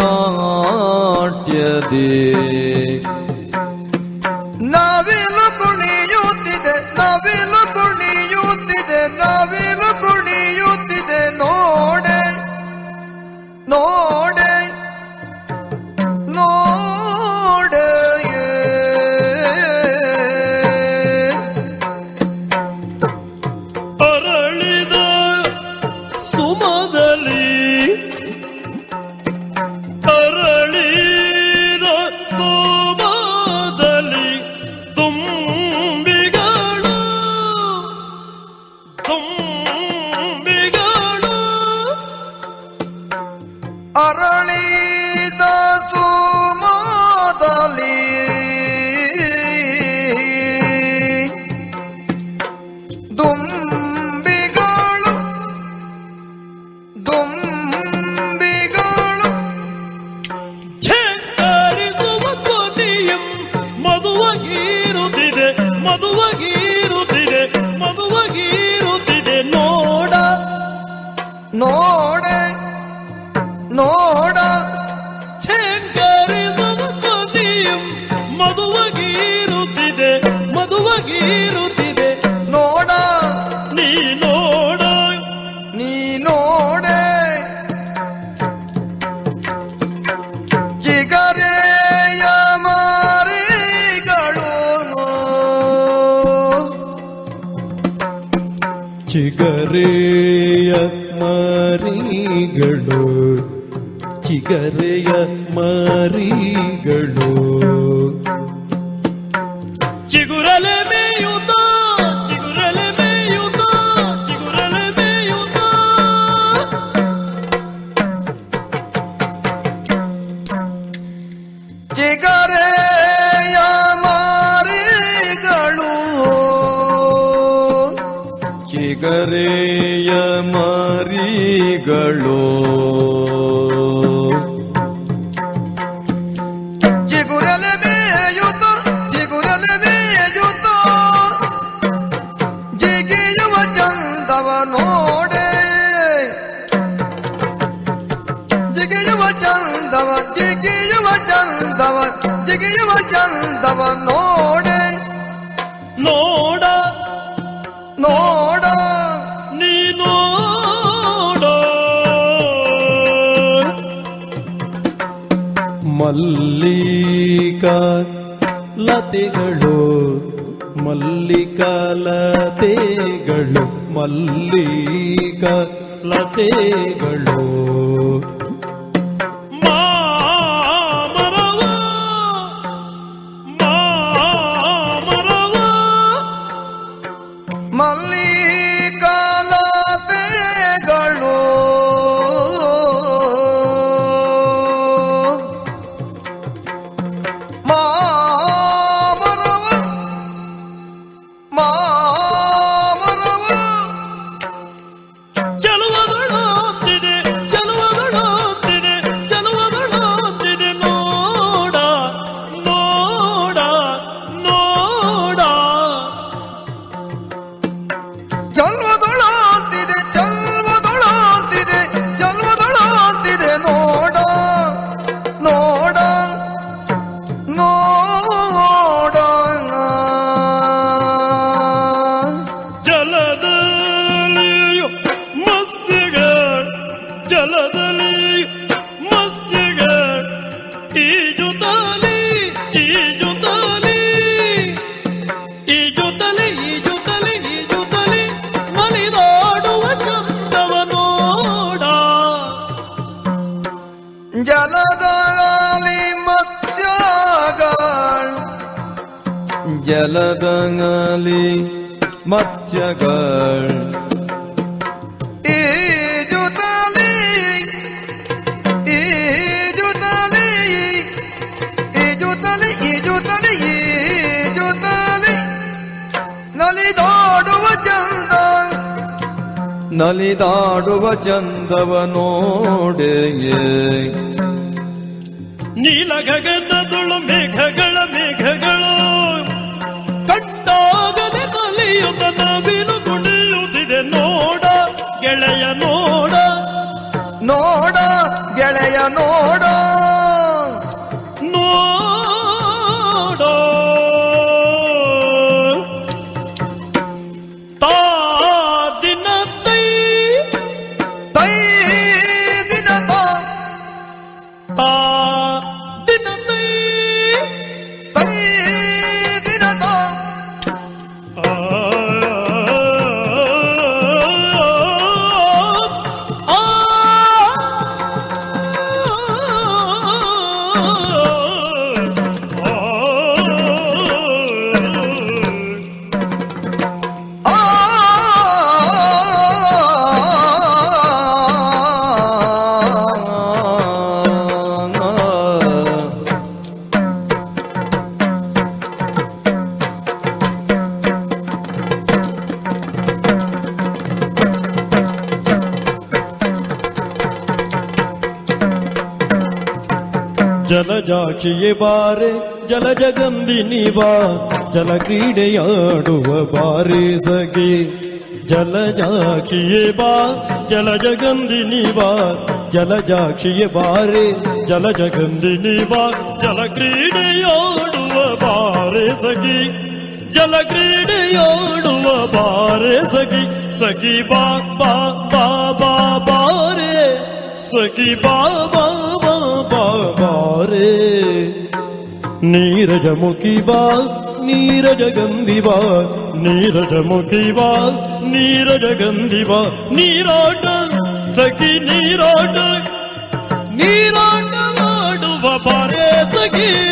ನಾಟ್ಯದಿ ನವಿಲು ಕುಣಿಯುತ್ತಿದೆ ನವಿಲು ಕುಣಿಯುತ್ತಿದೆ ನವಿಲು ಕುಣಿಯುತ್ತಿದೆ ನೋಡೆ ನೋಡೆ ನೋಡೆ ಅರಳಿದ ಸುಮದಲ್ಲಿ ಅರಳಿದ ಸೋಮದಲ್ಲಿ ತುಂಬಿಗಳು ತುಂಬಿಗಳು ಅರಳಿದ ಸುಮಾದಲಿ ದುಂಬಿಗಳು ದುಂಬಿಗಳು ಛೇಕರಿಸುವ ಕೊನೆಯಂ ಮಧುವಗೀರುತ್ತಿದೆ ಮಧುವಗೀರುತ್ತಿದೆ ಮಧುವಗೀರುತ್ತಿದೆ ನೋಡ ನೋಡೆ ನೋಡ ಛೇಕರಿಸುವ ಕೊನೆಯಂ ಮಧುವಗೀರುತ್ತಿದೆ ಮಧುವಗೀರುತ್ತಿದೆ ನೋಡ ನೀ ನೋಡ ನೀ ನೋಡೆ ಚಿಗರೆಯ ಮಾರಿಗಳು ಚಿಗರೆಯ ಮರಿಗಳು ಚಿಗರೆಯ ಮರಿಗಳು ಚಿಗುರಲೆ ಮೇಯುತ್ತ ಚಿಗುರಲೆ ಮೇಯುತ್ತ ಚಿಗುರಲೆ ಮೇಯುತ್ತ ಚಿಗರೆಯ ಮಾರಿಗಳು ಚಿಗರೆಯ ಮರಿಗಳು ಚಿಗುರಲೆ ಮೇಯುತ್ತ ಚಿಗುರಲೆ ಮೇಯುತ್ತ ಜಿಗಿಯುವ ಚಂದವ ನೋಡೆ ಜಿಗಿಯುವ ಚಂದವ ಜಿಗಿಯುವ ಚಂದವ ಜಿಗಿಯುವ ಚಂದವ ನೋಡೆ ನೋಡ ನೋಡ ನೀ ನೋಡ ಮಲ್ಲಿಕ ಲತೆಗಳು ಮಲ್ಲಿಕ ಲತೆಗಳು ಮಲ್ಲಿಕ ಲತೆಗಳು ಮಾಮರವ ಮಾಮರವ ಮಲ್ಲಿಕಾಲತೆಗಳು ಮಾಮರವ ಮಾಮರವ ಚಲುವದಳಾಗ್ತಿದೆ ಚಲುವದಳಾಗ್ತಿದೆ ಚಲುವದಳಾಗ್ತಿದೆ ನೋಡ ನೋಡ ನೋಡ ಜನ್ಮದೊಳಾಂತಿದೆ ಜನ್ಮದೊಳಾಂತಿದೆ ಜನ್ಮದೊಳಾಂತಿದೆ ನೋಡ ನೋಡ ನೋಡ ಜಲದಲ್ಲಿಯು ಮತ್ಸ್ಯಗಳು ಜಲದಲ್ಲಿ ಮತ್ಸ್ಯಗಳು ಈಜುತ್ತಲಿ ಈಜುತ್ತಲಿ ಈಜುತ್ತಲಿ ಈಜುತ್ತಲಿ ಈಜುತ್ತಲಿ ಮಲಿದಾಡುವ ಚಂದವ ನೋಡ ಜಲದಲ್ಲಿ ಮತ್ಸ್ಯಗಳು ಜಲದಂಗಲಿ ಮತ್ಸ್ಯಗಳು ಈಜುತ್ತಲಿ ಈಜುತ್ತಲಿ ಈಜುತ್ತಲಿ ಈಜುತ್ತಲಿ ಈಜುತ್ತಲಿ ನಲಿದಾಡುವ ಚಂದ ನಲಿದಾಡುವ ಚಂದವ ನೋಡೆಯೇ ನೀಲ ಗಗನದೊಳು ಮೇಘಗಳ ಮೇಘಗಳು ಕಟ್ಟಾಗದೆ ನಲಿಯುತ್ತ ನವಿಲು ಕುಣಿಯುತ್ತಿದೆ ನೋಡ ಗೆಳೆಯ ನೋಡ ನೋಡ ಗೆಳೆಯ ನೋಡ ಜಲಜಾಕ್ಷಿಯೇ ಬಾರೆ ಜಲಜಗಂದಿನಿ ಬಾ ಜಲ ಕ್ರೀಡೆಯಾಡುವ ಬಾರೆ ಸಖಿ ಜಲಜಾಕ್ಷಿಯೇ ಬಾ ಜಲಜಗಂದಿನಿ ಬಾ ಜಲಜಾಕ್ಷಿಯೇ ಬಾರೆ ಜಲಜಗಂದಿನಿ ಬಾ ಜಲ ಕ್ರೀಡೆಯಾಡುವ ಬಾರೆ ಸಖಿ ಜಲ ಕ್ರೀಡೆಯಾಡುವ ಬಾರೆ ಸಖಿ ಸಖಿ ಬಾ ಬಾ ಬಾ ಬಾ ಬಾರೆ ಸಖಿ ಬಾ ಬಾ ಬಾ ಬಾ ಬಾರೆ ನೀರಜ ಮುಖಿ ಬಾ ನೀರಜ ಗಂಧಿ ಬಾ ನೀರಜ ಮುಖಿ ಬಾ ನೀರಜ ಗಂಧಿ ಬಾ ನೀರಾಟ ಸಖಿ ನೀರಾಟ ನೀರಾಟ ಮಾಡುವ ಬಾರೆ ಸಖಿ